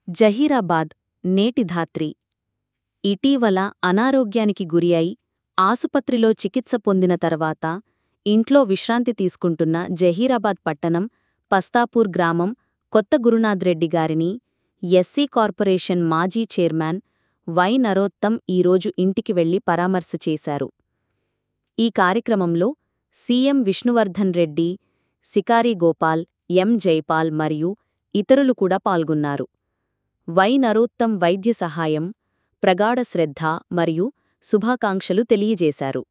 జహీరాబాద్ నేటి ధాత్రి ఇటీవల అనారోగ్యానికి గురి అయి ఆసుపత్రిలో చికిత్స పొందిన తర్వాత ఇంట్లో విశ్రాంతి తీసుకుంటున్న జహీరాబాద్ పట్టణం పస్తాపూర్ గ్రామం కొత్త గురునాథ్రెడ్డి గారిని ఎస్సీ కార్పొరేషన్ మాజీ చైర్మన్ వై నరోత్తమ్ ఈరోజు ఇంటికి వెళ్లి పరామర్శ చేశారు ఈ కార్యక్రమంలో సీఎం విష్ణువర్ధన్ రెడ్డి సికారి గోపాల్ ఎం జైపాల్ మరియు ఇతరులు కూడా పాల్గొన్నారు వై నరోత్తమ్ వైద్య సహాయం ప్రగాఢ శ్రద్ధ మరియు శుభాకాంక్షలు తెలియజేశారు